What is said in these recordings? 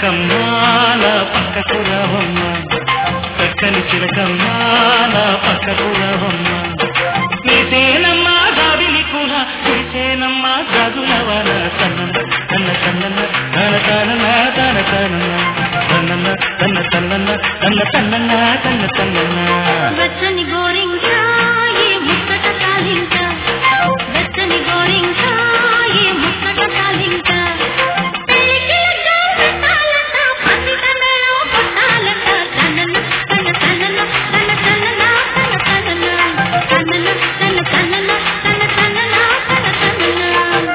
చిలకమ్మా నా పక్కకు రావమ్మా చక్కని చిలకమ్మా నా పక్కకు రావమ్మా నీసేనమ్మా గావిలి కూడా కురిసేనమ్మా గదులవన తన్న తన్న తన్నన్న తన తనన తన తనన తన్నన్న తన్న తన్నన్న తన్న తన్నన్న తన్న తన్నన్న వెచ్చని గోరింక ఈ ముచ్చట కాలింక వెచ్చని గోరింక ఈ ముచ్చట కాలింక పెళ్ళికిలక పెట్టాలట పసితనలో కొట్టాలట తనన తన తనన తన తనన తన తనన తనన తన తనన తన తనన తన తనన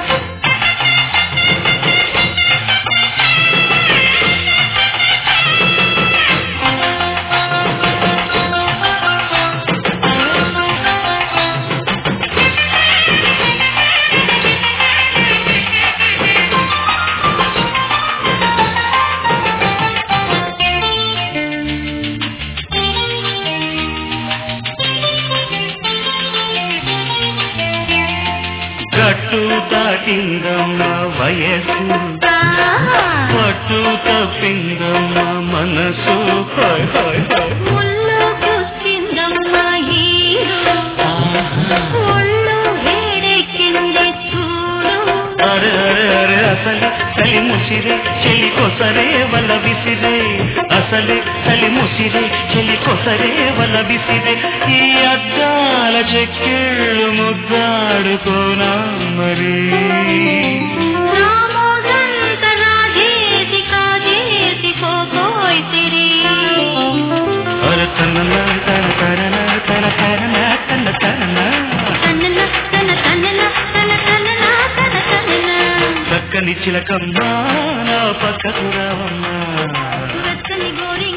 గట్టు దాటిందమ్మ వయసు పట్టు తప్పిందమ్మ మనసు హాయ్ హాయ్ హాయ్ ముళ్ళు గుచ్చిందమ్మా హీరో ఒళ్ళు వేడెక్కింది చూడు అరే అరే అరే అసలే చలి ముసిరే చెలి కొసరే వల విసిరే అసలే చలి ముసిరే చెలి కొసరే వల విసిరే ఈ అద్దాల చెక్కిళ్ళు ముద్దాడుకోనా మరి రామోదంత రాజేసి కాజేసి కోకోయ్ సిరి అరే తన తన తన తన తన తన తన తనన తన తనన తన తనన తన తనన చక్కని చిలకమ్మా నా పక్కకు రావమ్మా వెచ్చని గోరి